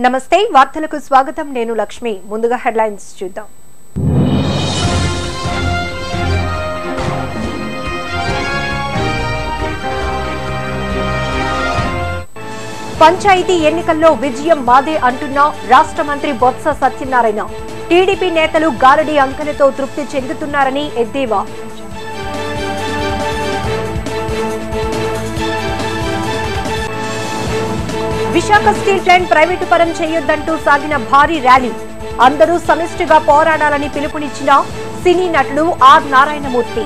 నమస్తే వార్తలకు స్వాగతం నేను లక్ష్మి ముందుగా హెడ్లైన్స్ చూద్దాం పంచాయతీ ఎన్నికల్లో విజయం మాదే అంటున్న రాష్ట్ర మంత్రి బొత్స సత్యనారాయణ టీడీపీ నేతలు గారడి అంకెలతో తృప్తి చెందుతున్నారని ఎద్దేవా విశాఖ స్టీల్ ప్లాంట్ ప్రైవేటు పరం చేయొద్దంటూ సాగిన భారీ ర్యాలీ అందరూ సమిష్టిగా పోరాడాలని పిలుపునిచ్చిన సినీ నటుడు ఆర్ నారాయణమూర్తి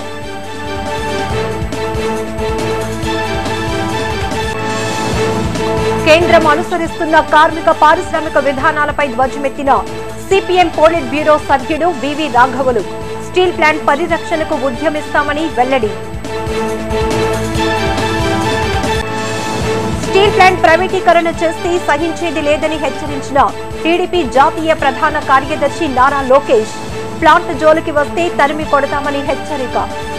కేంద్రం అనుసరిస్తున్న కార్మిక పారిశ్రామిక విధానాలపై ధ్వజమెత్తిన సిపిఎం పోలిట్ బ్యూరో సభ్యుడు వివి రాఘవులు స్టీల్ ప్లాంట్ పరిరక్షణకు ఉద్యమిస్తామని వెల్లడి స్టీల్ ప్లాంట్ ప్రైవేటీకరణ చేస్తే సహించేది లేదని హెచ్చరించిన టీడీపీ జాతీయ ప్రధాన కార్యదర్శి నారా లోకేష్ ప్లాంట్ జోలికి వస్తే తరిమి కొడతామని హెచ్చరిక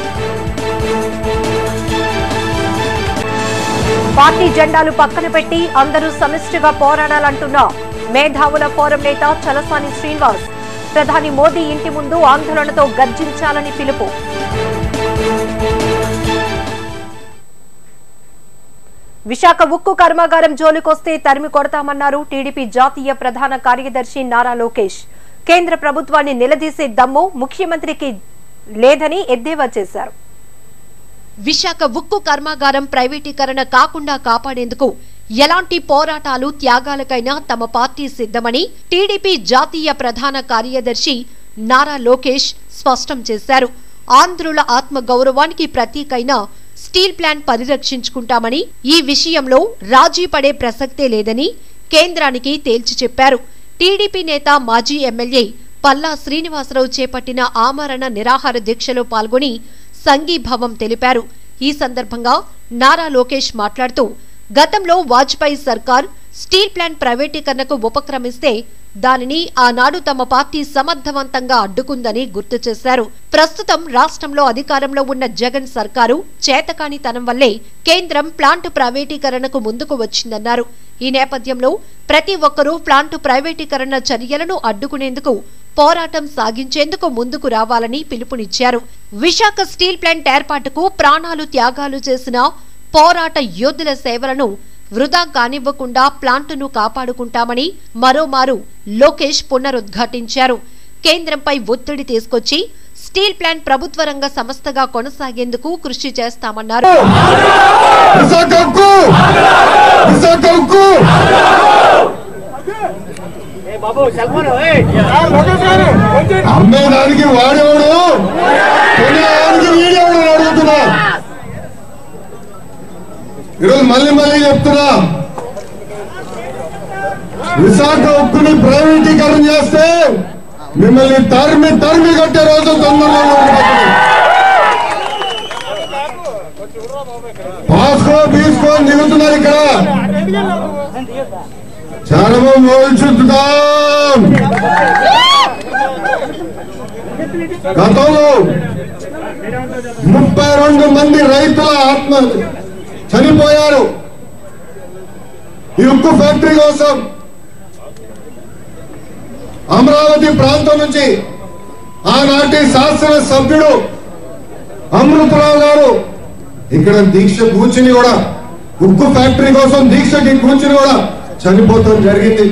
పార్టీ జెండాలు పక్కన పెట్టి అందరూ సమిష్టిగా పోరాడాలంటున్న మేధావుల ఫోరం నేత చలసాని శ్రీనివాస్ ప్రధాని మోదీ ఇంటి ముందు ఆందోళనతో గర్జించాలని పిలుపు విశాఖ ఉక్కు కర్మాగారం జోలికొస్తే తరిమి కొడతామన్నారు టీడీపీ జాతీయ ప్రధాన కార్యదర్శి నారా లోకేష్ కేంద్ర ప్రభుత్వాన్ని నిలదీసే దమ్ము ముఖ్యమంత్రికి లేదని ఎద్దేవా చేశారు విశాఖ ఉక్కు కర్మాగారం ప్రైవేటీకరణ కాకుండా కాపాడేందుకు ఎలాంటి పోరాటాలు త్యాగాలకైనా తమ పార్టీ సిద్ధమని టీడీపీ జాతీయ ప్రధాన కార్యదర్శి నారా లోకేష్ స్పష్టం చేశారు ఆంధ్రుల ఆత్మ గౌరవానికి ప్రతీకైన స్టీల్ ప్లాంట్ పరిరక్షించుకుంటామని ఈ విషయంలో రాజీ పడే ప్రసక్తే లేదని కేంద్రానికి తేల్చి చెప్పారు టీడీపీ నేత మాజీ ఎమ్మెల్యే పల్లా శ్రీనివాసరావు చేపట్టిన ఆమరణ నిరాహార దీక్షలో పాల్గొని సంఘీభావం తెలిపారు ఈ సందర్భంగా నారా లోకేష్ మాట్లాడుతూ గతంలో వాజ్పేయి సర్కార్ స్టీల్ ప్లాంట్ ప్రైవేటీకరణకు ఉపక్రమిస్తే దానిని ఆనాడు తమ పార్టీ సమర్థవంతంగా అడ్డుకుందని గుర్తు చేశారు ప్రస్తుతం రాష్ట్రంలో అధికారంలో ఉన్న జగన్ సర్కారు చేతకానితనం వల్లే కేంద్రం ప్లాంట్ ప్రైవేటీకరణకు ముందుకు వచ్చిందన్నారు ఈ నేపథ్యంలో ప్రతి ఒక్కరూ ప్లాంట్ ప్రైవేటీకరణ చర్యలను అడ్డుకునేందుకు పోరాటం సాగించేందుకు ముందుకు రావాలని పిలుపునిచ్చారు విశాఖ స్టీల్ ప్లాంట్ ఏర్పాటుకు ప్రాణాలు త్యాగాలు చేసిన పోరాట యోధుల సేవలను వృధా కానివ్వకుండా ప్లాంటును కాపాడుకుంటామని మరోమారు లోకేష్ పునరుద్ఘాటించారు కేంద్రంపై ఒత్తిడి తీసుకొచ్చి స్టీల్ ప్లాంట్ ప్రభుత్వ రంగ సంస్థగా కొనసాగేందుకు కృషి చేస్తామన్నారు విశాఖ ఉక్కు విశాఖ ఉక్కు అమ్మేదానికి వాడేవాడు కొనేదానికి వీడేవాడు అని అడుగుతున్నా ఈరోజు మళ్ళీ మళ్ళీ చెప్తున్నా విశాఖ ఉక్కుని ప్రైవేటీకరణ చేస్తే మిమ్మల్ని తరిమి తరిమి కట్టే రోజు తొందరలో ఉండబోతుంది. పాస్కో బీస్కో అని దిగుతున్నారు ఇక్కడ చరము మోల్చుద్దాం గతంలో ముప్పై రెండు మంది రైతుల ఆత్మ చనిపోయారు ఈ ఉక్కు ఫ్యాక్టరీ కోసం అమరావతి ప్రాంతం నుంచి ఆనాటి శాసన సభ్యుడు అమృతరావు గారు ఇక్కడ దీక్ష కూర్చుని కూడా ఉక్కు ఫ్యాక్టరీ కోసం దీక్షకి కూర్చుని కూడా చనిపోతాం జరిగింది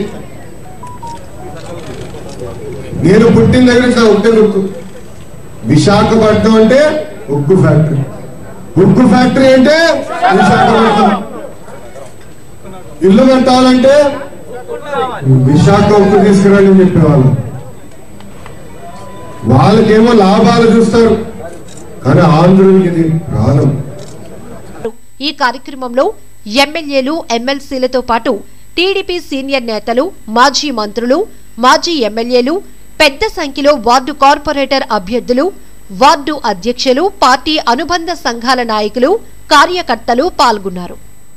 నేను పుట్టిన దగ్గర నుంచి నాకు ఒకటే గుర్తు విశాఖపట్నం అంటే ఉక్కు ఫ్యాక్టరీ ఉక్కు ఫ్యాక్టరీ అంటే విశాఖపట్నం ఇల్లు కట్టాలంటే విశాఖ ఉక్కు తీసుకురండి అని చెప్పేవాళ్ళు వాళ్ళకేమో లాభాలు చూస్తారు కానీ ఆంధ్రునికి ఇది ప్రాణం ఈ కార్యక్రమంలో ఎమ్మెల్యేలు ఎమ్మెల్సీలతో పాటు టీడీపీ సీనియర్ నేతలు మాజీ మంత్రులు మాజీ ఎమ్మెల్యేలు పెద్ద సంఖ్యలో వార్డు కార్పొరేటర్ అభ్యర్థులు వార్డు అధ్యక్షులు పార్టీ అనుబంధ సంఘాల నాయకులు కార్యకర్తలు పాల్గొన్నారు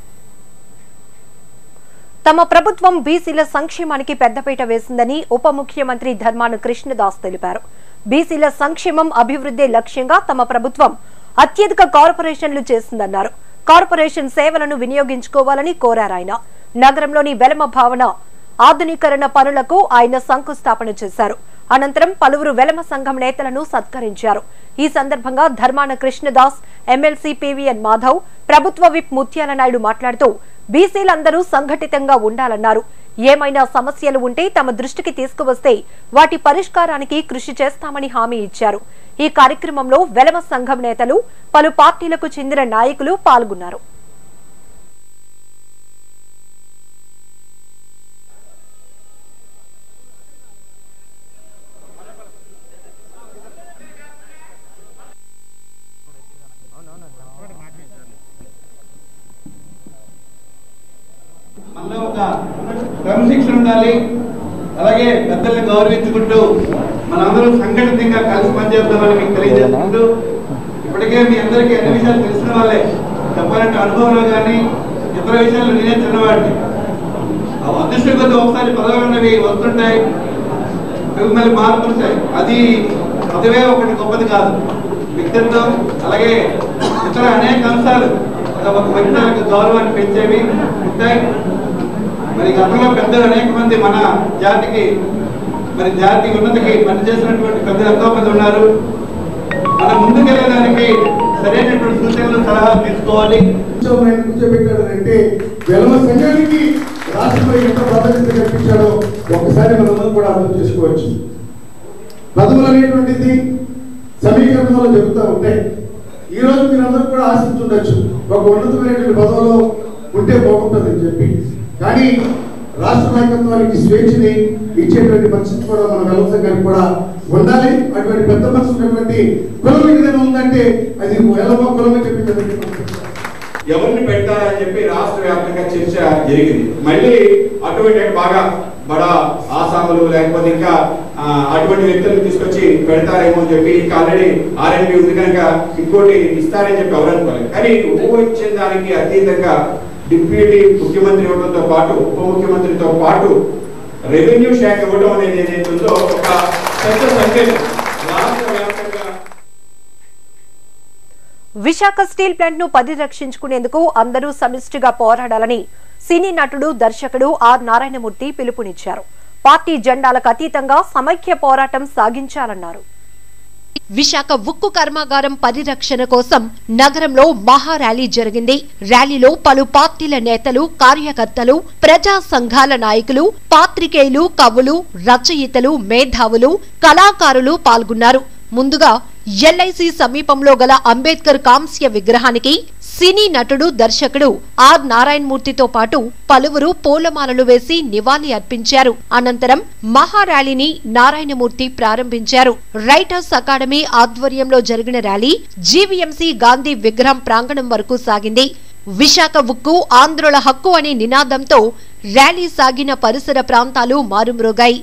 తమ ప్రభుత్వం బీసీల సంక్షేమానికి పెద్దపీట వేసిందని ఉప ముఖ్యమంత్రి ధర్మాన కృష్ణదాస్ తెలిపారు బీసీల సంక్షేమం అభివృద్ధి లక్ష్యంగా తమ ప్రభుత్వం అత్యధిక కార్పొరేషన్లు చేసిందన్నారు కార్పొరేషన్ సేవలను వినియోగించుకోవాలని కోరారు ఆయన నగరంలోని వెలమ భావన ఆధునీకరణ పనులకు ఆయన శంకుస్థాపన చేశారు అనంతరం పలువురు వెలమ సంఘం నేతలను సత్కరించారు ఈ సందర్భంగా ధర్మాన కృష్ణదాస్ ఎమ్మెల్సీ పివిఎన్ మాధవ్ ప్రభుత్వ విప్ ముత్యాల నాయుడు మాట్లాడుతూ బీసీలందరూ సంఘటితంగా ఉండాలన్నారు ఏమైనా సమస్యలు ఉంటే తమ దృష్టికి తీసుకువస్తే వాటి పరిష్కారానికి కృషి చేస్తామని హామీ ఇచ్చారు ఈ కార్యక్రమంలో వెలమ సంఘం నేతలు పలు పార్టీలకు చెందిన నాయకులు పాల్గొన్నారు మనలో ఒక క్రమశిక్షణ ఉండాలి అలాగే పెద్దల్ని గౌరవించుకుంటూ మనందరం సంఘటితంగా కలిసి పనిచేద్దామని మీకు తెలియజేసుకుంటూ ఇప్పటికే మీ అందరికీ అన్ని విషయాలు తెలిసిన వాళ్ళే చెప్పాలంటే అనుభవంలో కానీ ఇతర విషయాలు నేనే చిన్నవాడిని ఆ అదృష్టం కొద్ది ఒకసారి పదవులు ఉన్నవి వస్తుంటాయి అవి మళ్ళీ మారుతుంటాయి అది పదవే ఒకటి గొప్పది కాదు వ్యక్తిత్వం అలాగే ఇతర అనేక అంశాలు ఒక వ్యక్తి యొక్క గౌరవాన్ని పెంచేవి ఉంటాయి మరి గతంలో పెద్దలు అనేక మంది మన జాతికి మరి జాతి ఉన్నతికి పనిచేసినటువంటి పెద్దలు ఎంతో మంది ఉన్నారు మనం ముందుకెళ్ళడానికి సరైనటువంటి సూచనలు సలహాలు తీసుకోవాలి ఉత్సవం ఆయన కూర్చోబెట్టాడంటే వెలమ సంఘానికి రాష్ట్రంలో ఎంత ప్రాధాన్యత కల్పించాడో ఒకసారి మనందరం కూడా అర్థం చేసుకోవచ్చు పదవులు అనేటువంటిది సమీకరణలో జరుగుతూ ఉంటాయి ఈ రోజు మీరందరూ కూడా ఆశించుండొచ్చు ఒక ఉన్నతమైనటువంటి పదవిలో ఉంటే బాగుంటుందని చెప్పి కానీ రాష్ట్ర నాయకత్వానికి స్వేచ్ఛని ఇచ్చేటువంటి పరిస్థితి కూడా మన వెలమ సంఘానికి కూడా ఉండాలి అటువంటి పెద్ద మనసు ఉన్నటువంటి కులం ఏదైనా ఉందంటే అది వెలమ కులం అని చెప్పి కదండి మనం చెప్తాం. ఎవరిని పెడతారని చెప్పి రాష్ట్ర వ్యాప్తంగా చర్చ జరిగింది మళ్ళీ అటువంటి బాగా బడా ఆసాములు లేకపోతే ఇంకా ఆ, అటువంటి వ్యక్తులను తీసుకొచ్చి పెడతారేమో అని చెప్పి ఇంకా ఆల్రెడీ ఆర్ఎంపీ ఉంది కనుక ఇంకోటి ఇస్తారని చెప్పి ఎవరు అనుకోలేదు కానీ ఊహించిన దానికి అతీతంగా డిప్యూటీ ముఖ్యమంత్రి ఇవ్వడంతో పాటు ఉప ముఖ్యమంత్రితో పాటు రెవెన్యూ శాఖ ఇవ్వడం అనేది ఏదైతే ఉందో ఒక పెద్ద సంకేతం రాష్ట్ర వ్యాప్తంగా విశాఖ స్టీల్ ప్లాంట్ ను పరిరక్షించుకునేందుకు అందరూ సమిష్టిగా పోరాడాలని సినీ నటుడు దర్శకుడు ఆర్ నారాయణమూర్తి పిలుపునిచ్చారు పార్టీ జెండాలకు అతీతంగా సమైక్య పోరాటం సాగించాలన్నారు విశాఖ ఉక్కు కర్మాగారం పరిరక్షణ కోసం నగరంలో మహా ర్యాలీ జరిగింది ర్యాలీలో పలు పార్టీల నేతలు కార్యకర్తలు ప్రజా సంఘాల నాయకులు పాత్రికేయులు కవులు రచయితలు మేధావులు కళాకారులు పాల్గొన్నారు ముందుగా ఎల్ఐసి సమీపంలో గల అంబేద్కర్ కాంస్య విగ్రహానికి సినీ నటుడు దర్శకుడు ఆర్ నారాయణమూర్తితో పాటు పలువురు పూలమాలలు వేసి నివాళి అర్పించారు అనంతరం మహా ర్యాలీని నారాయణమూర్తి ప్రారంభించారు రైటర్స్ అకాడమీ ఆధ్వర్యంలో జరిగిన ర్యాలీ జీవీఎంసీ గాంధీ విగ్రహం ప్రాంగణం వరకు సాగింది విశాఖ ఉక్కు ఆంధ్రుల హక్కు అనే నినాదంతో ర్యాలీ సాగిన పరిసర ప్రాంతాలు మారుమ్రోగాయి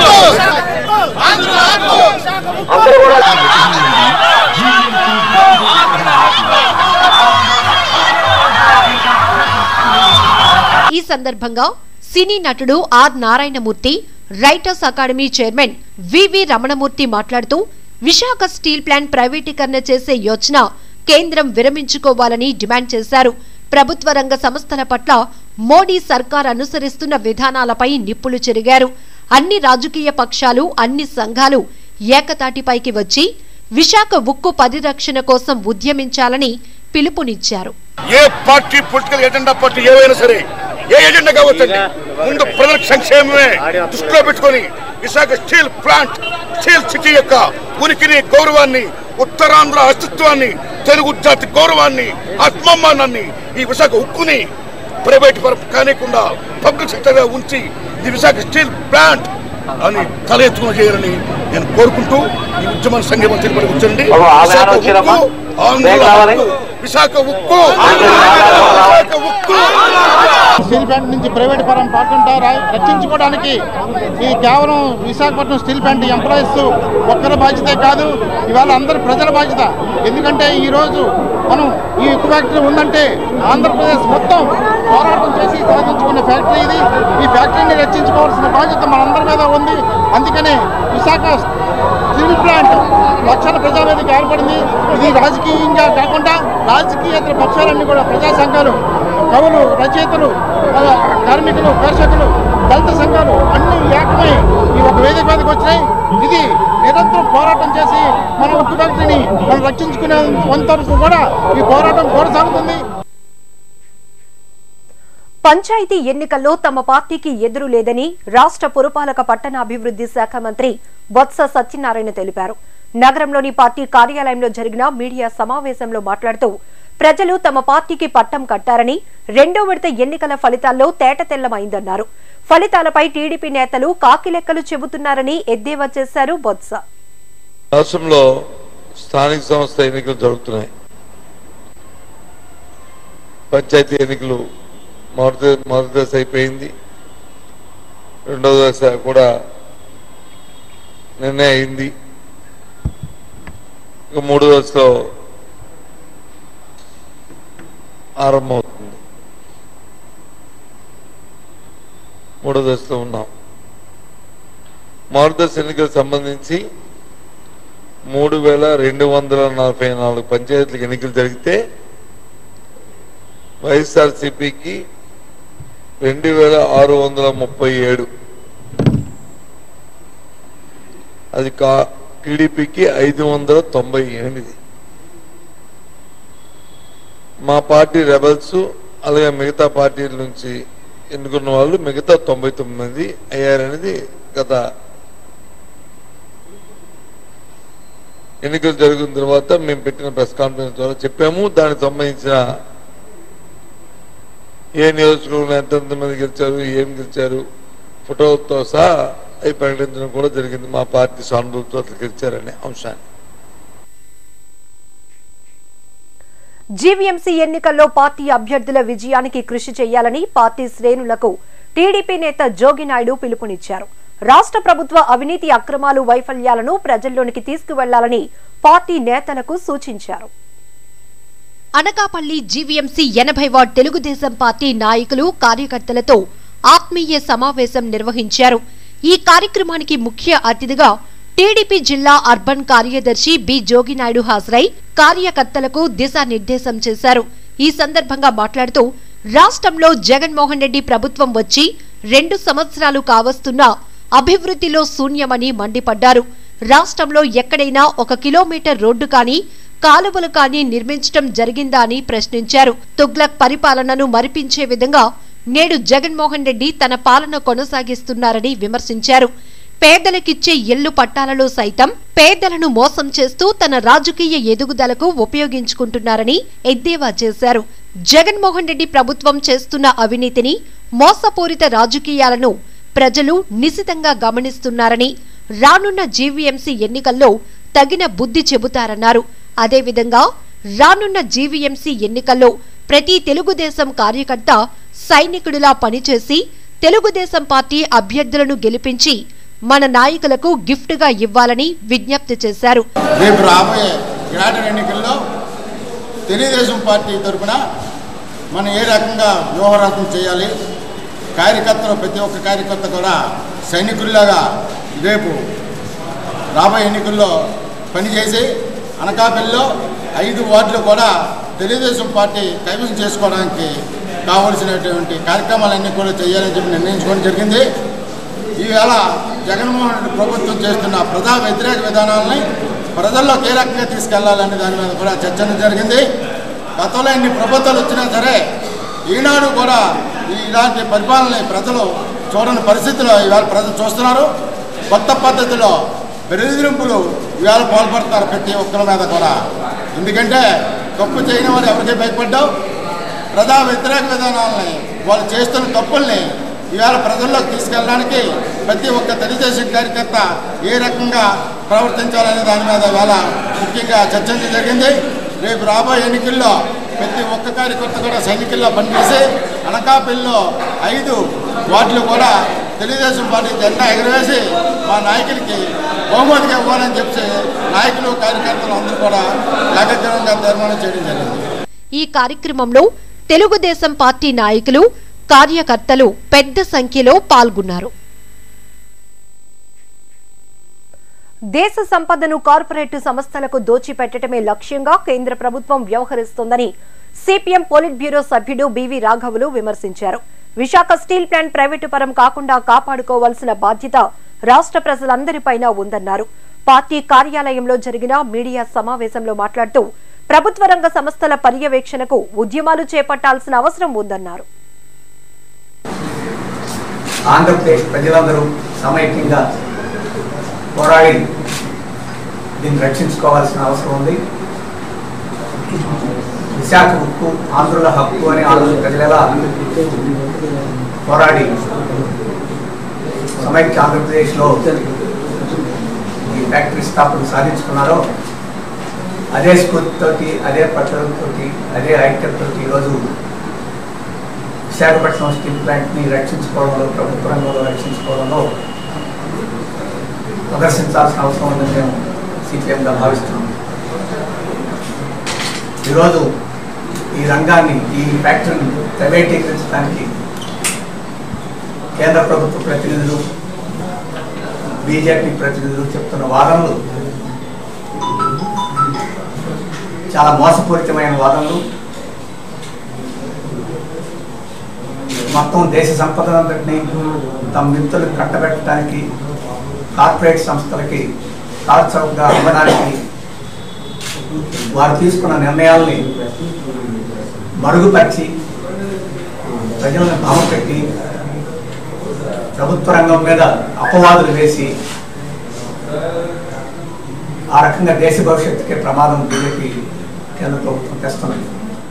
ఈ సందర్భంగా సినీ నటుడు R Narayanamurthy writers academy chairman VV Ramanamurthy మాట్లాడుతూ విశాఖ స్టీల్ ప్లాంట్ ప్రైవేటీకరణ చేసే యోచన కేంద్రం విరమించుకోవాలని డిమాండ్ చేశారు ప్రభుత్వ రంగ సంస్థల పట్ల మోడీ సర్కార్ అనుసరిస్తున్న విధానాలపై నిప్పులు చెరిగారు అన్ని రాజకీయ పక్షాలు అన్ని సంఘాలు ఏకతాటిపైకి వచ్చి విశాఖ ఉక్కు పరిరక్షణ కోసం ఉద్యమించాలని పిలుపునిచ్చారు ఏ పార్టీ పొలిటికల్ ఎజెండా పార్టీ ఏవైనా సరే ఏ ఎజెండా కావచ్చండి ముందు ప్రజల సంక్షేమమే దృష్టిలో పెట్టుకొని Visakha steel plant steel city యొక్క ఉనికిని గౌరవాన్ని ఉత్తరాంధ్ర అస్తిత్వాన్ని తెలుగు జాతి గౌరవాన్ని ఆత్మామానాన్ని ఈ విశాఖ ఉక్కుని ప్రైవేట్ పరం కానికుండా పబ్లిక్ సెక్టర్ గా ఉంచి ఇది విశాఖ స్టీల్ ప్లాంట్ అని తల ఎత్తుకుని చేయాలని నేను కోరుకుంటూ ఈ ఉద్యమాన్ని సంఘం తెలిపడి కూర్చోండి విశాఖ ఉక్కు ఆంధ్రుల హక్కు. విశాఖ ఉక్కు విశాఖ ఉక్కు స్టీల్ ప్లాంట్ నుంచి ప్రైవేట్ పరం కాకుండా రా- రక్షించుకోవడానికి ఇది కేవలం విశాఖపట్నం స్టీల్ ప్లాంట్ ఎంప్లాయీస్ ఒక్కరి బాధ్యతే కాదు ఇవాళ అందరి ప్రజల బాధ్యత ఎందుకంటే ఈ రోజు మనం ఈ ఉక్కు ఫ్యాక్టరీ ఉందంటే ఆంధ్రప్రదేశ్ మొత్తం పోరాటం చేసి సాధించుకున్న ఫ్యాక్టరీ ఇది ఈ ఫ్యాక్టరీని రక్షించుకోవాల్సిన బాధ్యత మనందరి మీద ఉంది అందుకనే విశాఖ స్టీల్ ప్లాంట్ లక్షల ప్రజావేదిక ఏర్పడింది ఇది రాజకీయంగా కాకుండా రాజకీయేతర పక్షాలన్నీ కూడా ప్రజా సంఘాలు కవులు రచయితలు ఆ, కార్మికులు కర్షకులు దళిత సంఘాలు అన్ని ఏకమై ఈ ఒక వేదిక మీదకి వచ్చినాయి ఇది నిరంతరం పోరాటం చేసి మన ఉక్కు ఫ్యాక్టరీని మనం రక్షించుకునే వరకు కూడా ఈ పోరాటం కొనసాగుతుంది పంచాయతీ ఎన్నికల్లో తమ పార్టీకి ఎదురు లేదని రాష్ట్ర పురపాలక పట్టణాభివృద్ధి శాఖ మంత్రి బొత్స సత్యనారాయణ తెలిపారు నగరంలోని పార్టీ కార్యాలయంలో జరిగిన మీడియా సమావేశంలో మాట్లాడుతూ ప్రజలు తమ పార్టీకి పట్టం కట్టారని రెండో విడత ఎన్నికల ఫలితాల్లో తేటతెల్లమైందన్నారు ఫలితాలపై టీడీపీ నేతలు కాకిలెక్కలు చెబుతున్నారని ఎద్దేవా చేశారు బొత్స రాష్ట్రంలో స్థానిక సంస్థ ఎన్నికలు జరుగుతున్నాయి పంచాయతీ ఎన్నికలు మొదటి మొదటి దశ అయిపోయింది రెండవ దశ కూడా నిన్నే అయింది ఇక మూడో దశలో ఆరంభమవుతుంది మూడో దశలో ఉన్నాం మొదటి దశ ఎన్నికలకు సంబంధించి మూడు వేల రెండు వందల నలభై నాలుగు పంచాయతీలకు ఎన్నికలు జరిగితే వైఎస్ఆర్సిపికి రెండు వేల ఆరు వందల ముప్పై ఏడు అది కా టీడీపీకి ఐదు వందల తొంభై ఎనిమిది మా పార్టీ రెబల్స్ అలాగే మిగతా పార్టీల నుంచి ఎన్నుకున్న వాళ్ళు మిగతా తొంభై తొమ్మిది అయ్యారనేది గత ఎన్నికలు జరిగిన తర్వాత మేము పెట్టిన ప్రెస్ కాన్ఫరెన్స్ ద్వారా చెప్పాము దానికి సంబంధించిన ఏ నియోజకవర్గంలో ఎంతెంత మంది గెలిచారు ఏం గెలిచారు ఫోటోతో సహా అవి ప్రకటించడం కూడా జరిగింది మా పార్టీ సానుభూతితో అట్లా గెలిచారనే అంశాన్ని జీవీఎంసీ ఎన్నికల్లో పార్టీ అభ్యర్థుల విజయానికి కృషి చేయాలని పార్టీ శ్రేణులకు టీడీపీ నేత జోగినాయుడు పిలుపునిచ్చారు రాష్ట్ర ప్రభుత్వ అవినీతి అక్రమాలు వైఫల్యాలను ప్రజల్లోనికి తీసుకువెళ్లాలని పార్టీ నేతలకు సూచించారు అనకాపల్లి జీవీఎంసీ ఎనభై వార్డ్ తెలుగుదేశం పార్టీ నాయకులు కార్యకర్తలతో ఆత్మీయ సమావేశం నిర్వహించారు ఈ కార్యక్రమానికి ముఖ్య అతిథిగా టీడీపీ జిల్లా అర్బన్ కార్యదర్శి బి జోగినాయుడు హాజరై కార్యకర్తలకు దిశానిర్దేశం చేశారు ఈ సందర్భంగా మాట్లాడుతూ రాష్ట్రంలో జగన్మోహన్ రెడ్డి ప్రభుత్వం వచ్చి రెండు సంవత్సరాలు కావస్తున్నా అభివృద్ధిలో శూన్యమని మండిపడ్డారు రాష్ట్రంలో ఎక్కడైనా ఒక కిలోమీటర్ రోడ్డు కానీ కాలువలు కానీ నిర్మించడం జరిగిందా అని ప్రశ్నించారు తుగ్లక్ పరిపాలనను మరిపించే విధంగా నేడు జగన్మోహన్ రెడ్డి తన పాలన కొనసాగిస్తున్నారని విమర్శించారు పేదలకిచ్చే ఇల్లు పట్టాలలో సైతం పేదలను మోసం చేస్తూ తన రాజకీయ ఎదుగుదలకు ఉపయోగించుకుంటున్నారని ఎద్దేవా చేశారు జగన్మోహన్ రెడ్డి ప్రభుత్వం చేస్తున్న అవినీతిని మోసపూరిత రాజకీయాలను ప్రజలు నిశితంగా గమనిస్తున్నారని రానున్న జీవీఎంసీ ఎన్నికల్లో తగిన బుద్ధి చెబుతారన్నారు అదేవిధంగా రానున్న జీవీఎంసీ ఎన్నికల్లో ప్రతి తెలుగుదేశం కార్యకర్త సైనికుడిలా పనిచేసి తెలుగుదేశం పార్టీ అభ్యర్థులను గెలిపించి మన నాయకులకు గిఫ్ట్గా ఇవ్వాలని విజ్ఞప్తి చేశారు రేపు రాబోయే గ్రాటర్ ఎన్నికల్లో తెలుగుదేశం పార్టీ తరఫున మనం ఏ రకంగా వ్యూహరచన చేయాలి కార్యకర్తలు ప్రతి ఒక్క కార్యకర్త కూడా సైనికుల్లాగా రేపు రాబోయే ఎన్నికల్లో పనిచేసి అనకాపల్లిలో ఐదు వార్డులు కూడా తెలుగుదేశం పార్టీ కైవసం చేసుకోవడానికి కావలసినటువంటి కార్యక్రమాలన్నీ కూడా చేయాలని చెప్పి నిర్ణయించుకోవడం జరిగింది ఈవేళ జగన్మోహన్ రెడ్డి ప్రభుత్వం చేస్తున్న ప్రజా వ్యతిరేక విధానాలని ప్రజల్లోకి ఏ రకంగా తీసుకెళ్లాలనే దాని మీద కూడా చర్చ జరిగింది గతంలో ఎన్ని ప్రభుత్వాలు వచ్చినా సరే ఈనాడు కూడా ఈ ఇలాంటి పరిపాలనని ప్రజలు చూడని పరిస్థితిలో ఇవాళ ప్రజలు చూస్తున్నారు కొత్త పద్ధతిలో బెదిరింపులు ఇవాళ పాల్పడతారు ప్రతి ఒక్కరి మీద కూడా ఎందుకంటే తప్పు చేయని వారు ఎవరికీ భయపడ్డావు ప్రజా వ్యతిరేక విధానాలని వాళ్ళు చేస్తున్న తప్పుల్ని ఇవాళ ప్రజల్లోకి తీసుకెళ్ళడానికి ప్రతి ఒక్క తెలుగుదేశం కార్యకర్త ఏ రకంగా ప్రవర్తించాలనే దాని మీద ఇవాళ ముఖ్యంగా చర్చించ జరిగింది రేపు రాబోయే ఎన్నికల్లో ప్రతి ఒక్క కార్యకర్త కూడా సైనికుల్లో పనిచేసి అనకాపల్లిలో ఐదు వార్డులు కూడా తెలుగుదేశం పార్టీ జెండా ఎగరవేసి మా నాయకులకి బహుమతిగా ఇవ్వాలని చెప్పి నాయకులు కార్యకర్తలు అందరూ కూడా ఏకగ్రహంగా తీర్మానం చేయడం జరిగింది ఈ కార్యక్రమంలో తెలుగుదేశం పార్టీ నాయకులు కార్యకర్తలు పెద్ద సంఖ్యలో పాల్గొన్నారు దేశ సంపదను కార్పొరేట్ సంస్థలకు దోచిపెట్టడమే లక్ష్యంగా కేంద్ర ప్రభుత్వం వ్యవహరిస్తోందని సిపిఎం పోలిట్ బ్యూరో సభ్యుడు బివి రాఘవులు విమర్శించారు విశాఖ స్టీల్ ప్లాంట్ ప్రైవేటు పరం కాకుండా కాపాడుకోవాల్సిన బాధ్యత రాష్ట్ర ప్రజలందరిపైన ఉందన్నారు పార్టీ కార్యాలయంలో జరిగిన మీడియా సమావేశంలో మాట్లాడుతూ ప్రభుత్వ రంగ సంస్థల పర్యవేక్షణకు ఉద్యమాలు చేపట్టాల్సిన అవసరం ఉందన్నారు ఆంధ్రప్రదేశ్ ప్రజలందరూ సమైక్యంగా పోరాడి దీన్ని రక్షించుకోవాల్సిన అవసరం ఉంది విశాఖ ఉక్కు ఆంధ్రుల హక్కు అని ఆంధ్ర ప్రజలు ఎలా పోరాడి సమైక్య ఆంధ్రప్రదేశ్లో ఈ ఫ్యాక్టరీ స్థాపన సాధించుకున్నారో అదే స్ఫూర్తితోటి అదే పట్టుదలతోటి అదే ఐక్యతతో ఈరోజు విశాఖపట్నం స్టీల్ ప్లాంట్ని రక్షించుకోవడంలో ప్రభుత్వ రంగంలో రక్షించుకోవడంలో ప్రదర్శించాల్సిన అవసరం ఉందని మేము సిపిఎంగా భావిస్తున్నాం ఈరోజు ఈ రంగాన్ని ఈ ఫ్యాక్టరీని ప్రైవేటీకరించడానికి కేంద్ర ప్రభుత్వ ప్రతినిధులు బీజేపీ ప్రతినిధులు చెప్తున్న వాదనలు చాలా మోసపూరితమైన వాదనలు మొత్తం దేశ సంపదనంతటినీ తమ మిత్రులకు కట్టబెట్టడానికి కార్పొరేట్ సంస్థలకి తాత్సవంగా అమ్మడానికి వారు తీసుకున్న నిర్ణయాల్ని మరుగుపరిచి ప్రజలను భావపెట్టి ప్రభుత్వ రంగం మీద అపవాదులు వేసి ఆ రకంగా దేశ భవిష్యత్తుకే ప్రమాదం బీజేపీ కేంద్ర ప్రభుత్వం తెస్తున్నది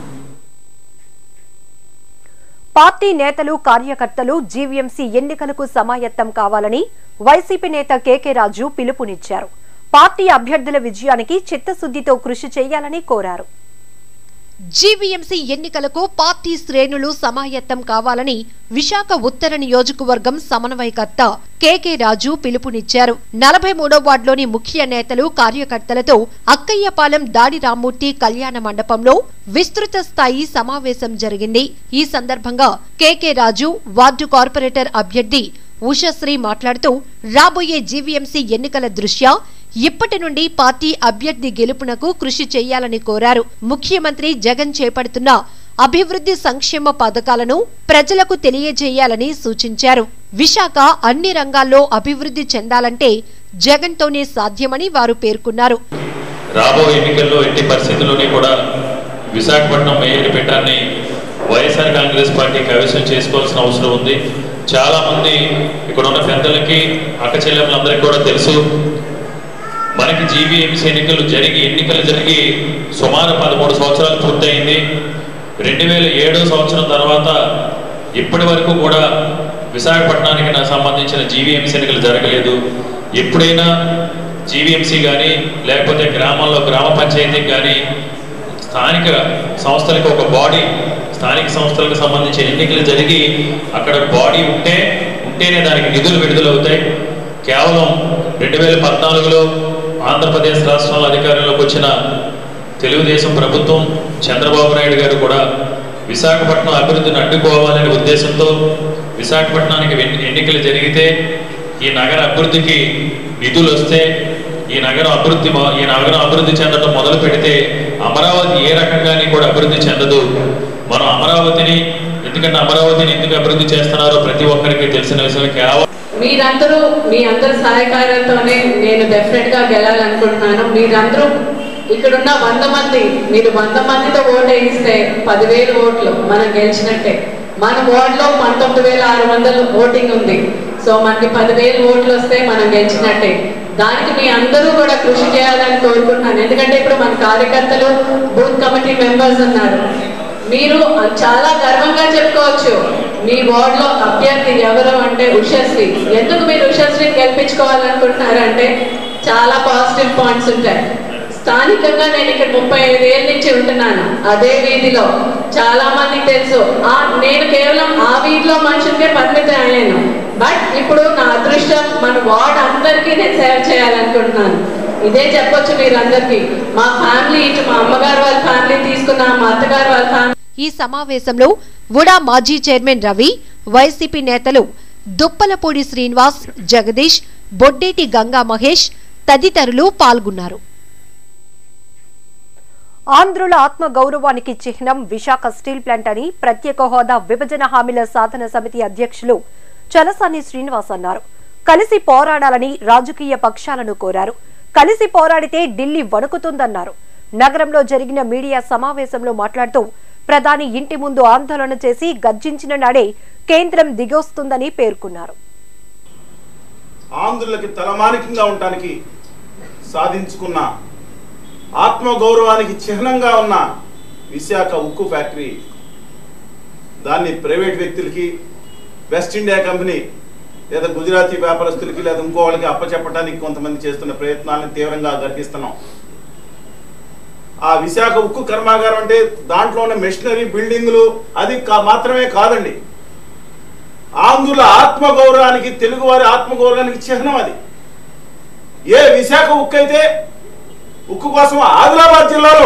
పార్టీ నేతలు కార్యకర్తలు జీవీఎంసీ ఎన్నికలకు సమాయత్తం కావాలని వైసీపీ నేత కేకే రాజు పిలుపునిచ్చారు పార్టీ అభ్యర్థుల విజయానికి చిత్తశుద్దితో కృషి చేయాలని కోరారు జీవీఎంసీ ఎన్నికలకు పార్టీ శ్రేణులు సమాయత్తం కావాలని విశాఖ ఉత్తర నియోజకవర్గం సమన్వయకర్త కేకే రాజు పిలుపునిచ్చారు నలభై మూడో వార్డులోని ముఖ్య నేతలు కార్యకర్తలతో అక్కయ్యపాలెం దాడి రామ్మూర్తి కళ్యాణ మండపంలో విస్తృత స్థాయి సమావేశం జరిగింది ఈ సందర్భంగా కేకే రాజు వార్డు కార్పొరేటర్ అభ్యర్థి ఉషశ్రీ మాట్లాడుతూ రాబోయే జీవీఎంసీ ఎన్నికల దృష్ట్యా ఇప్పటి నుండి పార్టీ అభ్యర్థి గెలుపునకు కృషి చేయాలని కోరారు ముఖ్యమంత్రి జగన్ చేపడుతున్న అభివృద్ధి సంక్షేమ పథకాలను ప్రజలకు తెలియజేయాలని సూచించారు విశాఖ అన్ని రంగాల్లో అభివృద్ధి చెందాలంటే జగన్తోనే సాధ్యమని వారు పేర్కొన్నారు రాబో ఎన్నికల్లో ఎట్టి పరిస్థితుల్లోని కూడా విశాఖపట్నం మేయర్ పీఠాన్ని వైఎస్ఆర్ కాంగ్రెస్ పార్టీ కైవసం చేసుకోవాల్సిన అవసరం ఉంది చాలా మంది ఇక్కడ ఉన్న పెద్దలకి అక్క చెల్లెములందరికీ కూడా తెలుసు మనకి జీవీఎంసీ ఎన్నికలు జరిగి ఎన్నికలు జరిగి సుమారు పదమూడు సంవత్సరాలు పూర్తయింది రెండు వేల ఏడో సంవత్సరం తర్వాత ఇప్పటి వరకు కూడా విశాఖపట్నానికి నాకు సంబంధించిన జీవీఎంసీ ఎన్నికలు జరగలేదు ఎప్పుడైనా జీవీఎంసీ కానీ లేకపోతే గ్రామంలో గ్రామ పంచాయతీకి కానీ స్థానిక సంస్థలకు ఒక బాడీ స్థానిక సంస్థలకు సంబంధించిన ఎన్నికలు జరిగి అక్కడ బాడీ ఉంటే ఉంటేనే దానికి నిధులు విడుదలవుతాయి కేవలం రెండు వేల పద్నాలుగులో ఆంధ్రప్రదేశ్ రాష్ట్రంలో అధికారంలోకి వచ్చిన తెలుగుదేశం ప్రభుత్వం చంద్రబాబు నాయుడు గారు కూడా విశాఖపట్నం అభివృద్ధిని అడ్డుకోవాలనే ఉద్దేశంతో విశాఖపట్నానికి ఎన్ని- ఎన్నికలు జరిగితే ఈ నగర అభివృద్ధికి నిధులు వస్తే ఈ నగరం అభివృద్ధి మొ- ఈ నగరం అభివృద్ధి చెందడం మొదలు పెడితే అమరావతి ఏ రకంగాని కూడా అభివృద్ధి చెందదు మనం అమరావతిని ఎందుకంటే అమరావతిని ఎందుకు అభివృద్ధి చేస్తున్నారో ప్రతి ఒక్కరికి తెలిసిన విషయం కేవలం మీరందరూ మీ అందరి సహాయకారంతోనే నేను డెఫినెట్ గా గెలాలనుకుంటున్నాను మీరందరూ ఇక్కడున్న వంద మంది మీరు వంద మందితో ఓటు వేయిస్తే పదివేలు ఓట్లు మనం గెలిచినట్టే మన వార్డులో పంతొమ్మిది వేల ఆరు వందలు ఓటింగ్ ఉంది సో మనకి పదివేలు ఓట్లు వస్తే మనం గెలిచినట్టే దానికి మీ అందరూ కూడా కృషి చేయాలని కోరుకుంటున్నాను ఎందుకంటే ఇప్పుడు మన కార్యకర్తలు బూత్ కమిటీ మెంబర్స్ ఉన్నారు మీరు చాలా గర్వంగా చెప్పుకోవచ్చు మీ వార్డులో అభ్యర్థి ఎవరు అంటే ఉషశ్రీ ఎందుకు మీరు ఉషశ్రీని గెలిపించుకోవాలనుకుంటున్నారంటే చాలా పాజిటివ్ పాయింట్స్ ఉంటాయి స్థానికంగా నేను ఇక్కడ ముప్పై ఐదు ఏళ్ళ నుంచి ఉంటున్నాను అదే వీధిలో చాలా మందికి తెలుసు ఆ నేను కేవలం ఆ వీధిలో మనుషులకే పరిమితం అయ్యాను బట్ ఇప్పుడు నా అదృష్టం మన వార్డ్ అందరికీ నేను సేవ చేయాలనుకుంటున్నాను ఇదే చెప్పొచ్చు మీరందరికీ మా ఫ్యామిలీ ఇటు మా అమ్మగారు వాళ్ళ ఫ్యామిలీ తీసుకున్న మా అత్తగారు వాళ్ళ ఫ్యామిలీ ఈ సమావేశంలో ఉడా మాజీ చైర్మన్ రవి వైసీపీ నేతలు దుప్పలపూడి శ్రీనివాస్ జగదీష్ బొడ్డేటి గంగా మహేష్ తదితరులు పాల్గొన్నారు ఆంధ్రుల ఆత్మ గౌరవానికి చిహ్నం విశాఖ స్టీల్ ప్లాంట్ అని ప్రత్యేక హోదా విభజన హామీల సాధన సమితి అధ్యక్షులు చలసాని శ్రీనివాస్ అన్నారు కలిసి పోరాడాలని రాజకీయ పక్షాలను కోరారు కలిసి పోరాడితే ఢిల్లీ వణుకుతుందన్నారు నగరంలో జరిగిన మీడియా సమావేశంలో మాట్లాడుతూ ప్రధాని ఇంటి ముందు ఆందోళన చేసి గర్జించిన నాడే కేంద్రం దిగొస్తుందని పేర్కొన్నారు ఆంధ్రులకి తలమానికంగా ఉండటానికి సాధించుకున్న ఆత్మగౌరవానికి చిహ్నంగా ఉన్న విశాఖ ఉక్కు ఫ్యాక్టరీ దాన్ని ప్రైవేట్ వ్యక్తులకి వెస్ట్ ఇండియా కంపెనీ లేదా గుజరాతీ వ్యాపారస్తులకి లేదా ఇంకో వాళ్ళకి అప్పచెప్పడానికి కొంతమంది చేస్తున్న ప్రయత్నాలను తీవ్రంగా గర్హిస్తున్నాం ఆ విశాఖ ఉక్కు కర్మాగారం అంటే దాంట్లో ఉన్న మెషినరీ బిల్డింగులు అది కా- మాత్రమే కాదండి ఆంధ్రుల ఆత్మగౌరవానికి తెలుగువారి ఆత్మగౌరవానికి చిహ్నం అది ఏ విశాఖ ఉక్కు అయితే ఉక్కు కోసం ఆదిలాబాద్ జిల్లాలో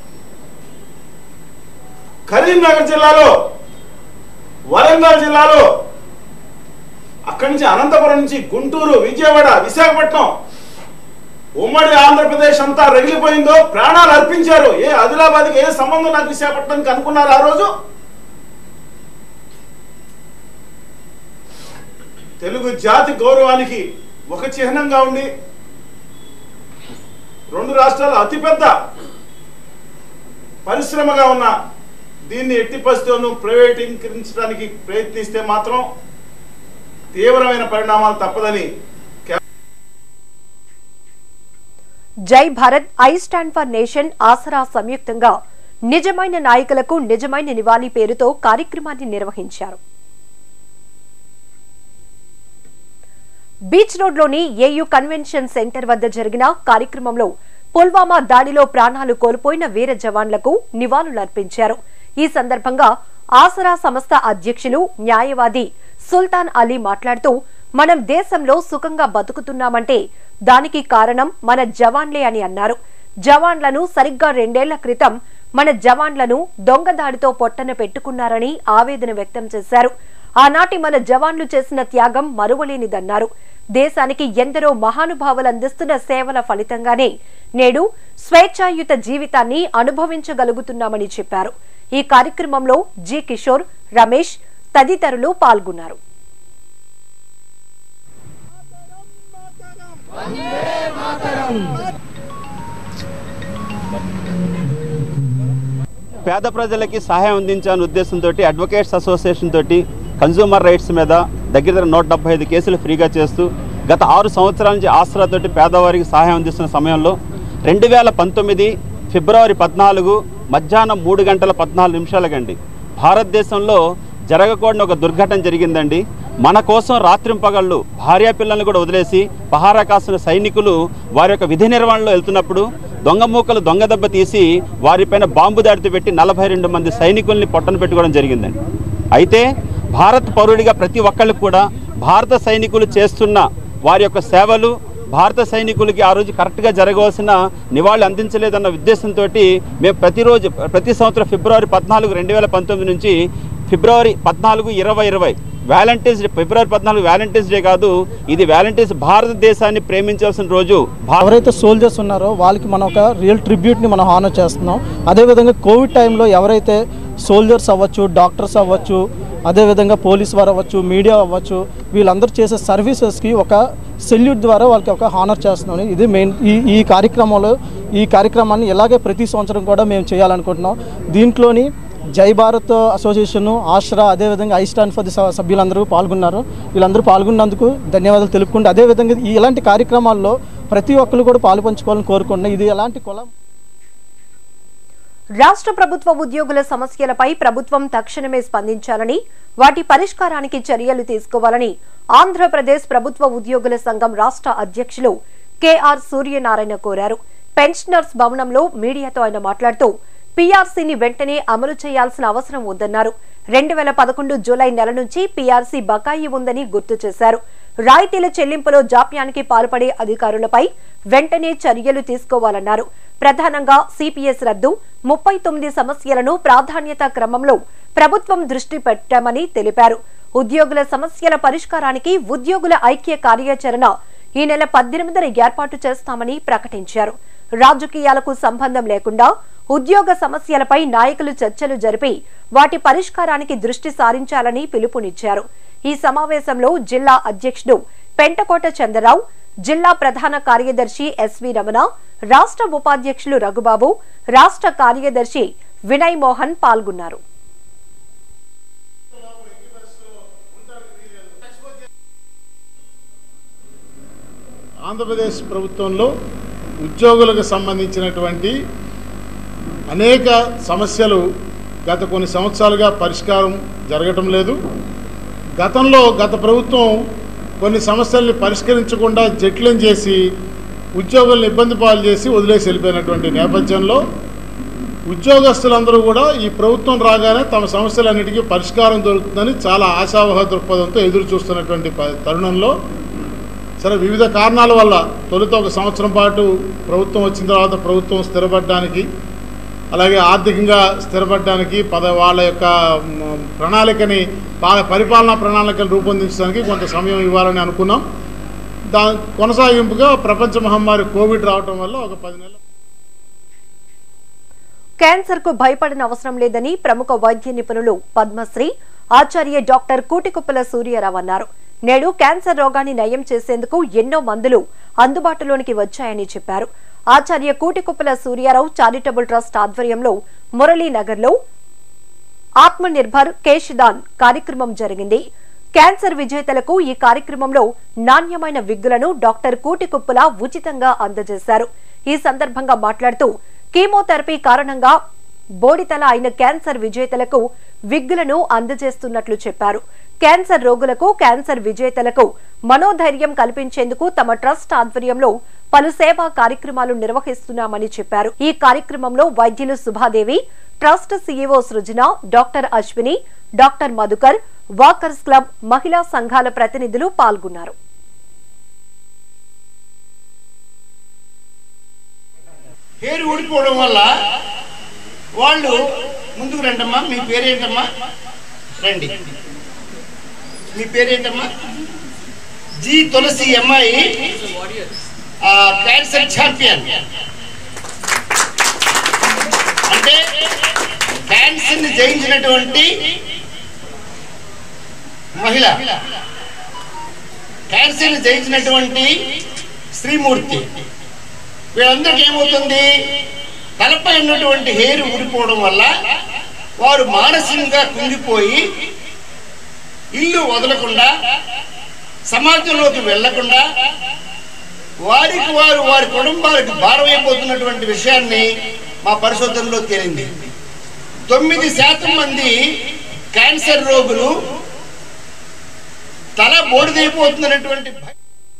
కరీంనగర్ జిల్లాలో వరంగల్ జిల్లాలో అక్కడి నుంచి అనంతపురం నుంచి గుంటూరు విజయవాడ విశాఖపట్నం ఉమ్మడి ఆంధ్రప్రదేశ్ అంతా రగిలిపోయిందో ప్రాణాలు అర్పించారు ఏ ఆదిలాబాద్కి ఏ సంబంధం నాకు విశాఖపట్నానికి అనుకున్నారు ఆ రోజు తెలుగు జాతి గౌరవానికి ఒక చిహ్నంగా ఉండి రెండు రాష్ట్రాల అతిపెద్ద పరిశ్రమగా ఉన్న దీన్ని ఎట్టి పరిస్థితుల్లోనూ ప్రైవేటీకరించడానికి ప్రయత్నిస్తే మాత్రం తీవ్రమైన పరిణామాలు తప్పదని Jai Bharat I stand for nation Aasara సంయుక్తంగా నిజమైన నాయకులకు నిజమైన నివాళి పేరుతో కార్యక్రమాన్ని నిర్వహించారు బీచ్ రోడ్లోని ఏయూ కన్వెన్షన్ సెంటర్ వద్ద జరిగిన కార్యక్రమంలో పుల్వామా దాడిలో ప్రాణాలు కోల్పోయిన వీర జవాన్లకు నివాళులర్పించారు ఈ సందర్భంగా ఆసరా సంస్థ అధ్యక్షులు న్యాయవాది సుల్తాన్ అలీ మాట్లాడుతూ మనం దేశంలో సుఖంగా బతుకుతున్నామంటే దానికి కారణం మన జవాన్లే అని అన్నారు జవాన్లను సరిగ్గా రెండేళ్ల క్రితం మన జవాన్లను దొంగదాడితో పొట్టన పెట్టుకున్నారని ఆవేదన వ్యక్తం చేశారు ఆనాటి మన జవాన్లు చేసిన త్యాగం మరువలేనిదన్నారు దేశానికి ఎందరో మహానుభావులు అందిస్తున్న సేవల ఫలితంగానే నేడు స్వేచ్ఛాయుత జీవితాన్ని అనుభవించగలుగుతున్నామని చెప్పారు ఈ కార్యక్రమంలో జి కిషోర్ రమేష్ తదితరులు పాల్గొన్నారు పేద ప్రజలకి సహాయం అందించాలనే ఉద్దేశంతో అడ్వకేట్స్ అసోసియేషన్ తోటి కన్జ్యూమర్ రైట్స్ మీద దగ్గర దగ్గర నూట డెబ్బై ఐదు కేసులు ఫ్రీగా చేస్తూ గత ఆరు సంవత్సరాల నుంచి ఆసరాతోటి పేదవారికి సహాయం అందిస్తున్న సమయంలో రెండు వేల పంతొమ్మిది ఫిబ్రవరి పద్నాలుగు మధ్యాహ్నం మూడు గంటల పద్నాలుగు నిమిషాలకండి భారతదేశంలో జరగకూడని ఒక దుర్ఘటన జరిగిందండి మన కోసం రాత్రింపగళ్ళు భార్యా పిల్లల్ని కూడా వదిలేసి పహారా కాస్తున్న సైనికులు వారి యొక్క విధి నిర్వహణలో వెళ్తున్నప్పుడు దొంగ మూకలు దొంగ దెబ్బ తీసి వారిపైన బాంబు దాడితో పెట్టి నలభై రెండు మంది సైనికుల్ని పొట్టన పెట్టుకోవడం జరిగిందండి అయితే భారత్ పౌరుడిగా ప్రతి ఒక్కళ్ళకి కూడా భారత సైనికులు చేస్తున్న వారి యొక్క సేవలు భారత సైనికులకి ఆ రోజు కరెక్ట్గా జరగవలసిన నివాళులు అందించలేదన్న ఉద్దేశంతో మేము ప్రతిరోజు ప్రతి సంవత్సరం ఫిబ్రవరి పద్నాలుగు రెండు వేల పంతొమ్మిది నుంచి ఫిబ్రవరి పద్నాలుగు ఇరవై ఇరవై వ్యాలంటైన్స్ డే ఫిబ్రవరి పద్నాలుగు వ్యాలంటైన్స్ డే కాదు ఇది వ్యాలంటైన్స్ భారతదేశాన్ని ప్రేమించాల్సిన రోజు ఎవరైతే సోల్జర్స్ ఉన్నారో వాళ్ళకి మనం ఒక రియల్ ట్రిబ్యూట్ని మనం హానర్ చేస్తున్నాం అదేవిధంగా కోవిడ్ టైంలో ఎవరైతే సోల్జర్స్ అవ్వచ్చు డాక్టర్స్ అవ్వచ్చు అదేవిధంగా పోలీస్ వారు అవ్వచ్చు మీడియా అవ్వచ్చు వీళ్ళందరూ చేసే సర్వీసెస్కి ఒక సెల్యూట్ ద్వారా వాళ్ళకి ఒక హానర్ చేస్తున్నాం ఇది మెయిన్ ఈ ఈ కార్యక్రమంలో ఈ కార్యక్రమాన్ని ఇలాగే ప్రతి సంవత్సరం కూడా మేము చేయాలనుకుంటున్నాం దీంట్లోని జై భారత్ అసోసియేషన్ ఆశ్రా అదేవిధంగా ఐ స్టాండ్ ఫర్ ది స- సభ్యులందరూ పాల్గొన్నారు వీళ్ళందరూ పాల్గొన్నందుకు ధన్యవాదాలు తెలుపుకుంటూ అదేవిధంగా ఈ ఇలాంటి కార్యక్రమాల్లో ప్రతి ఒక్కరు కూడా పాలు పంచుకోవాలని కోరుకుంటున్నాం ఇది ఎలాంటి కులం రాష్ట్ర ప్రభుత్వ ఉద్యోగుల సమస్యలపై ప్రభుత్వం తక్షణమే స్పందించాలని వాటి పరిష్కారానికి చర్యలు తీసుకోవాలని ఆంధ్రప్రదేశ్ ప్రభుత్వ ఉద్యోగుల సంఘం రాష్ట్ర అధ్యక్షులు కెఆర్ సూర్యనారాయణ కోరారు పెన్షనర్స్ భవనంలో మీడియాతో ఆయన మాట్లాడుతూ పీఆర్సీని వెంటనే అమలు చేయాల్సిన అవసరం ఉందన్నారు రెండు వేల పదకొండు జూలై నెల నుంచి పీఆర్సీ బకాయి ఉందని గుర్తు చేశారు రాయితీల చెల్లింపులో జాప్యానికి పాల్పడే అధికారులపై వెంటనే చర్యలు తీసుకోవాలన్నారు ప్రధానంగా సిపిఎస్ రద్దు ముప్పై తొమ్మిది సమస్యలను ప్రాధాన్యత క్రమంలో ప్రభుత్వం దృష్టి పెట్టామని తెలిపారు ఉద్యోగుల సమస్యల పరిష్కారానికి ఉద్యోగుల ఐక్య కార్యాచరణ ఈ నెల పద్దెనిమిదిన ఏర్పాటు చేస్తామని ప్రకటించారు రాజకీయాలకు సంబంధం లేకుండా ఉద్యోగ సమస్యలపై నాయకులు చర్చలు జరిపి వాటి పరిష్కారానికి దృష్టి సారించాలని పిలుపునిచ్చారు ఈ సమావేశంలో జిల్లా అధ్యక్షుడు పెంటకోట చంద్రరావు జిల్లా ప్రధాన కార్యదర్శి ఎస్వి రమణ రాష్ట్ర ఉపాధ్యక్షులు రఘుబాబు రాష్ట్ర కార్యదర్శి వినయ్ మోహన్ పాల్గొన్నారు ఆంధ్రప్రదేశ్ ప్రభుత్వంలో ఉద్యోగులకు సంబంధించినటువంటి అనేక సమస్యలు గత కొన్ని సంవత్సరాలుగా పరిష్కారం జరగటం లేదు గతంలో గత ప్రభుత్వం కొన్ని సమస్యల్ని పరిష్కరించకుండా జట్లం చేసి ఉద్యోగులను ఇబ్బంది పాలు చేసి వదిలేసి వెళ్ళిపోయినటువంటి నేపథ్యంలో ఉద్యోగస్తులందరూ కూడా ఈ ప్రభుత్వం రాగానే తమ సమస్యలన్నిటికీ పరిష్కారం దొరుకుతుందని చాలా ఆశావహ దృక్పథంతో ఎదురు చూస్తున్నటువంటి ప- తరుణంలో సరే వివిధ కారణాల వల్ల తొలుత ఒక సంవత్సరం పాటు ప్రభుత్వం వచ్చిన తర్వాత ప్రభుత్వం స్థిరపడడానికి అలాగే ఆర్థికంగా స్థిరపడడానికి పద వాళ్ళ యొక్క మ్, ప్రణాళికని పా- పరిపాలనా ప్రణాళికలు రూపొందించడానికి కొంత సమయం ఇవ్వాలని అనుకున్నాం దా కొనసాగింపుగా ప్రపంచ మహమ్మారి కోవిడ్ రావటం వల్ల ఒక పది నెలలు క్యాన్సర్ కు భయపడిన అవసరం లేదని ప్రముఖ వైద్య నిపుణులు పద్మశ్రీ ఆచార్య డాక్టర్ కూటికుప్పల సూర్యారావు అన్నారు నేడు క్యాన్సర్ రోగాన్ని నయం చేసేందుకు ఎన్నో మందులు అందుబాటులోనికి వచ్చాయని చెప్పారు ఆచార్య కూటికుప్పల సూర్యారావు చారిటబుల్ ట్రస్ట్ ఆధ్వర్యంలో మురళీనగర్లో ఆత్మ నిర్భర్ కేష్దాన్ కార్యక్రమం జరిగింది క్యాన్సర్ విజేతలకు ఈ కార్యక్రమంలో నాణ్యమైన విగ్గులను డాక్టర్ కూటికుప్పుల ఉచితంగా అందజేశారు ఈ సందర్భంగా మాట్లాడుతూ కీమోథెరపీ కారణంగా బోడితల అయిన క్యాన్సర్ విజేతలకు విగ్గులను అందజేస్తున్నట్లు చెప్పారు క్యాన్సర్ రోగులకు క్యాన్సర్ విజేతలకు మనోధైర్యం కల్పించేందుకు తమ ట్రస్ట్ ఆధ్వర్యంలో పలు సేవా కార్యక్రమాలు నిర్వహిస్తున్నామని చెప్పారు ఈ కార్యక్రమంలో వైద్యులు Subhadevi trust CEO Srujana doctor Ashwini doctor Madhukar walkers club మహిళా సంఘాల ప్రతినిధులు పాల్గొన్నారు పేరు ఊడిపోవడం వల్ల వాళ్ళు ముందుకు రండమ్మా మీ పేరేంటమ్మా రండి మీ పేరేంటమ్మా జి తులసి అమ్మాయి ఆ, క్యాన్సర్ ఛాంపియన్ అంటే క్యాన్సర్ ని జయించినటువంటి మహిళ క్యాన్సర్ ని జయించినటువంటి శ్రీమూర్తి వీళ్ళందరికీ ఏమవుతుంది తలపై ఉన్నటువంటి హెయిర్ ఊడిపోవడం వల్ల వారు మానసికంగా కుంగిపోయి ఇల్లు వదలకుండా సమాజంలోకి వెళ్లకుండా వారికి వారు వారి కుటుంబాలకు భారమైపోతున్నటువంటి విషయాన్ని మా పరిశోధనలో తేలింది తొమ్మిది శాతం మంది క్యాన్సర్ రోగులు తల బోడిదైపోతున్నటువంటి భయం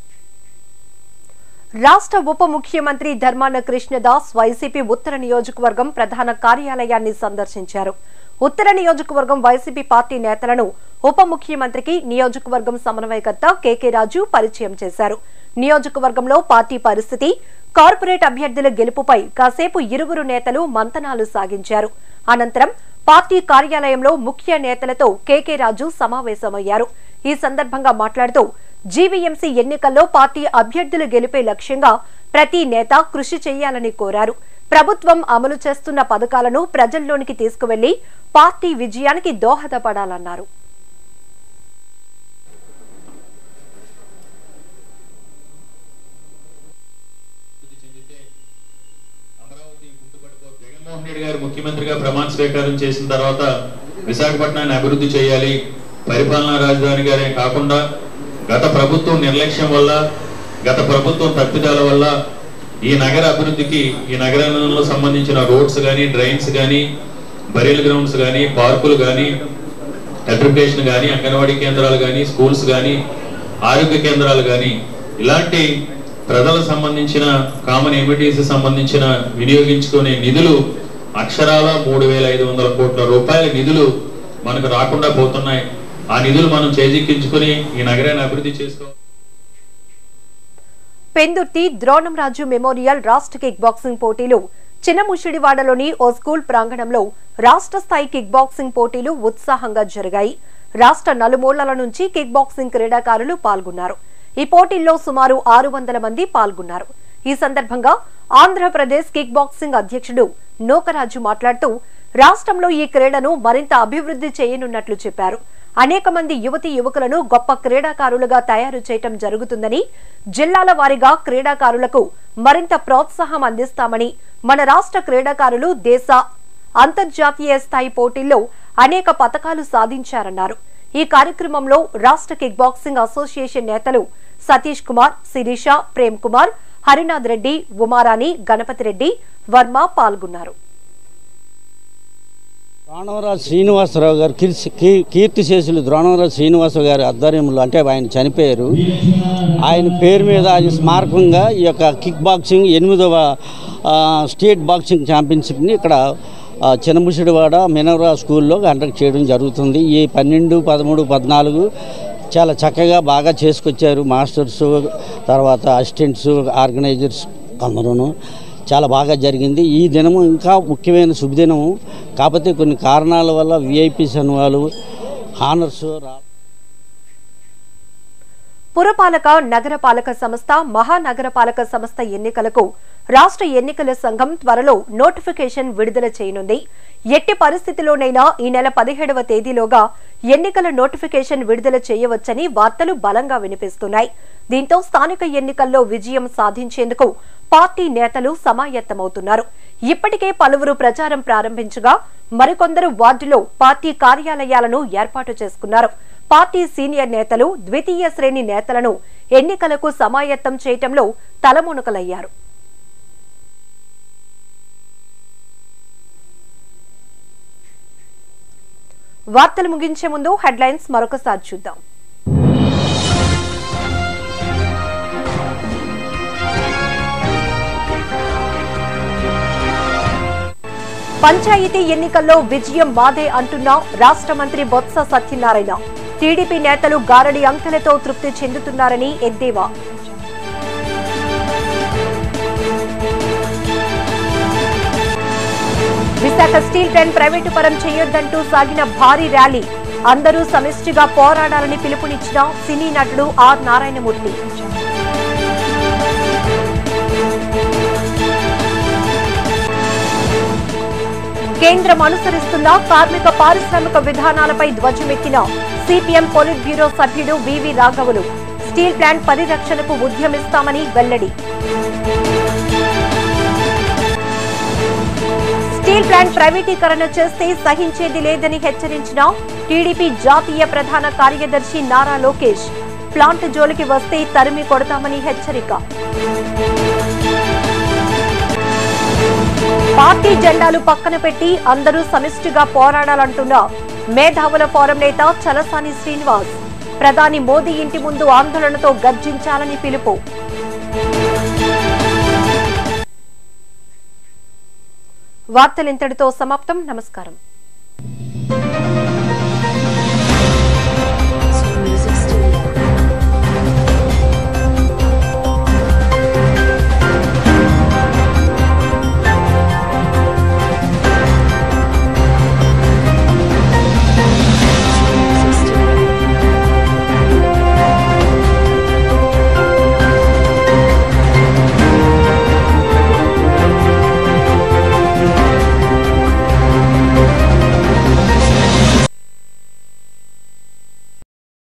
రాష్ట్ర ఉప ముఖ్యమంత్రి ధర్మాన కృష్ణదాస్ వైసీపీ ఉత్తర నియోజకవర్గం ప్రధాన కార్యాలయాన్ని సందర్శించారు ఉత్తర నియోజకవర్గం వైసీపీ పార్టీ నేతలను ఉప ముఖ్యమంత్రికి నియోజకవర్గం సమన్వయకర్త కెకే రాజు పరిచయం చేశారు నియోజకవర్గంలో పార్టీ పరిస్థితి కార్పొరేట్ అభ్యర్థుల గెలుపుపై కాసేపు ఇరువురు నేతలు మంతనాలు సాగించారు అనంతరం పార్టీ కార్యాలయంలో ముఖ్య నేతలతో కెకే రాజు సమావేశమయ్యారు ఈ సందర్భంగా మాట్లాడుతూ జీవీఎంసీ ఎన్నికల్లో పార్టీ అభ్యర్థులు గెలిపే లక్ష్యంగా ప్రతి నేత కృషి చేయాలని కోరారు ప్రభుత్వం అమలు చేస్తున్న పథకాలను ప్రజల్లోనికి తీసుకువెళ్లి పార్టీ విజయానికి దోహదపడాలన్నారు జగన్మోహన్ రెడ్డి గారు ముఖ్యమంత్రిగా ప్రమాణ స్వీకారం చేసిన తర్వాత విశాఖపట్నాన్ని అభివృద్ధి చేయాలి పరిపాలనా రాజధానిగానే కాకుండా గత ప్రభుత్వం నిర్లక్ష్యం వల్ల గత ప్రభుత్వం తప్పిదాల వల్ల ఈ నగర అభివృద్ధికి ఈ నగరంలో సంబంధించిన రోడ్స్ కానీ డ్రైన్స్ కానీ బరీల్ గ్రౌండ్స్ కానీ పార్కులు కానీ ఎడ్యుకేషన్ కానీ అంగన్వాడీ కేంద్రాలు కానీ స్కూల్స్ కానీ ఆరోగ్య కేంద్రాలు కానీ ఇలాంటి ప్రజలకు సంబంధించిన కామన్ ఎమిటీస్ సంబంధించిన వినియోగించుకునే నిధులు అక్షరాల మూడు వేల ఐదు వందల కోట్ల రూపాయల నిధులు మనకు రాకుండా పోతున్నాయి ఆ నిధులు మనం చేజిక్కించుకుని ఈ నగరాన్ని అభివృద్ధి చేసుకోవాలి పెందుర్తి ద్రోణంరాజు మెమోరియల్ రాష్ట్ర కిక్ బాక్సింగ్ పోటీలు చిన్నముషిడివాడలోని ఓ స్కూల్ ప్రాంగణంలో రాష్ట్ర స్థాయి కిక్ బాక్సింగ్ పోటీలు ఉత్సాహంగా జరిగాయి రాష్ట్ర నలుమూలల నుంచి కిక్ బాక్సింగ్ క్రీడాకారులు పాల్గొన్నారు ఈ పోటీల్లో సుమారు ఆరు వందల మంది పాల్గొన్నారు ఈ సందర్భంగా ఆంధ్రప్రదేశ్ కిక్ బాక్సింగ్ అధ్యక్షుడు నూకరాజు మాట్లాడుతూ రాష్ట్రంలో ఈ క్రీడను మరింత అభివృద్ధి చేయనున్నట్లు చెప్పారు అనేక మంది యువతి యువకులను గొప్ప క్రీడాకారులుగా తయారు చేయటం జరుగుతుందని జిల్లాల వారీగా క్రీడాకారులకు మరింత ప్రోత్సాహం అందిస్తామని మన రాష్ట్ర క్రీడాకారులు దేశ అంతర్జాతీయ స్థాయి పోటీల్లో అనేక పతకాలు సాధించారన్నారు ఈ కార్యక్రమంలో రాష్ట్ర కిక్ బాక్సింగ్ అసోసియేషన్ నేతలు సతీష్ కుమార్ శిరీష ప్రేమ్ కుమార్ హరినాథ్ రెడ్డి ఉమారాణి గణపతి రెడ్డి వర్మ పాల్గొన్నారు ద్రోణవరాజు శ్రీనివాసరావు గారు కీర్తి కీ- కీర్తిశేషులు ద్రోణవరాజు శ్రీనివాసరావు గారి ఆధ్వర్యంలో అంటే ఆయన చనిపోయారు ఆయన పేరు మీద ఆయన స్మారకంగా ఈ యొక్క కిక్ బాక్సింగ్ ఎనిమిదవ ఆ, స్టేట్ బాక్సింగ్ ఛాంపియన్షిప్ని ఇక్కడ ఆ, చిన్నముసిడివాడ మినవరా స్కూల్లో కండక్ట్ చేయడం జరుగుతుంది ఈ పన్నెండు పదమూడు పద్నాలుగు చాలా చక్కగా బాగా చేసుకొచ్చారు మాస్టర్స్ తర్వాత అసిస్టెంట్స్ ఆర్గనైజర్స్ అందరూను చాలా బాగా జరిగింది ఈ దినము ఇంకా ముఖ్యమైన శుభదినము కాకపోతే కొన్ని కారణాల వల్ల విఐపీస్ అని వాళ్ళు హానర్స్ రా పురపాలక నగరపాలక సంస్థ మహానగరపాలక సంస్థ ఎన్నికలకు రాష్ట్ర ఎన్నికల సంఘం త్వరలో నోటిఫికేషన్ విడుదల చేయనుంది ఎట్టి పరిస్థితిలోనైనా ఈ నెల పదిహేడవ తేదీలోగా ఎన్నికల నోటిఫికేషన్ విడుదల చేయవచ్చని వార్తలు బలంగా వినిపిస్తున్నాయి దీంతో స్థానిక ఎన్నికల్లో విజయం సాధించేందుకు పార్టీ నేతలు సమాయత్తమవుతున్నారు ఇప్పటికే పలువురు ప్రచారం ప్రారంభించగా మరికొందరు వార్డులో పార్టీ కార్యాలయాలను ఏర్పాటు చేసుకున్నారు పార్టీ సీనియర్ నేతలు ద్వితీయ శ్రేణి నేతలను ఎన్నికలకు సమాయత్తం చేయటంలో తలమునకలయ్యారు వార్తలు ముగించే ముందు హెడ్లైన్స్ మరొకసారి చూద్దాం పంచాయతీ ఎన్నికల్లో విజయం మాదే అంటున్న రాష్ట్ర మంత్రి బొత్స సత్యనారాయణ టీడీపీ నేతలు గారడి అంకెలతో తృప్తి చెందుతున్నారని ఎద్దేవా విశాఖ స్టీల్ ప్లాంట్ ప్రైవేటు పరం చేయొద్దంటూ సాగిన భారీ ర్యాలీ అందరూ సమిష్టిగా పోరాడాలని పిలుపునిచ్చిన సినీ నటుడు ఆర్ నారాయణమూర్తి కేంద్రం అనుసరిస్తున్న కార్మిక పారిశ్రామిక విధానాలపై ధ్వజమెత్తిన సిపిఎం పొలిట్ బ్యూరో సభ్యుడు వివి రాఘవులు స్టీల్ ప్లాంట్ పరిరక్షణకు ఉద్యమిస్తామని వెల్లడి స్టీల్ ప్లాంట్ ప్రైవేటీకరణ చేస్తే సహించేది లేదని హెచ్చరించిన టీడీపీ జాతీయ ప్రధాన కార్యదర్శి నారా లోకేష్ ప్లాంట్ జోలికి వస్తే తరిమి కొడతామని హెచ్చరిక పార్టీ జెండాలు పక్కన పెట్టి అందరూ సమిష్టిగా పోరాడాలంటున్న మేధావుల ఫోరం నేత చలసాని శ్రీనివాస్ ప్రధాని మోదీ ఇంటి ముందు ఆందోళనతో గర్జించాలని పిలుపు వార్తలు ఇంతటితో సమాప్తం నమస్కారం